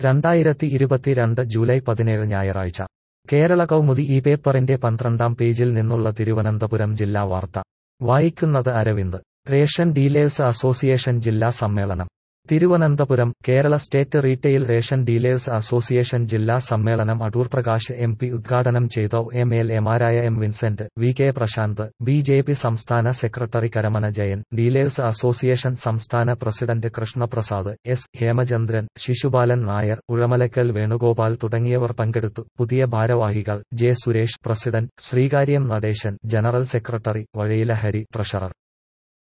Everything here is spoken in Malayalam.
രണ്ടായിരത്തി ഇരുപത്തിരണ്ട് ജൂലൈ പതിനേഴ് ഞായറാഴ്ച കേരള കൗമുദി ഈ പേപ്പറിന്റെ പന്ത്രണ്ടാം പേജിൽ നിന്നുള്ള തിരുവനന്തപുരം ജില്ലാ വാർത്ത വായിക്കുന്നത് അരവിന്ദ് റേഷൻ ഡീലേഴ്സ് അസോസിയേഷൻ ജില്ലാ സമ്മേളനം Thiruvananthapuram Kerala state retail ration dealers association ജില്ലാ സമ്മേളനം അടൂർ പ്രകാശ് എം പി ഉദ്ഘാടനം ചെയ്ത എം എൽ എമാരായ M Vincent V K Prashanth B J P സംസ്ഥാന secretary Karamana Jayan dealers association സംസ്ഥാന പ്രസിഡന്റ് കൃഷ്ണപ്രസാദ് എസ് ഹേമചന്ദ്രൻ ശിശുപാലൻ നായർ ഉഴമലക്കൽ വേണുഗോപാൽ തുടങ്ങിയവർ പങ്കെടുത്തു പുതിയ ഭാരവാഹികൾ J Suresh president Sreekaryam Natesan general secretary Vazhayila Hari treasurer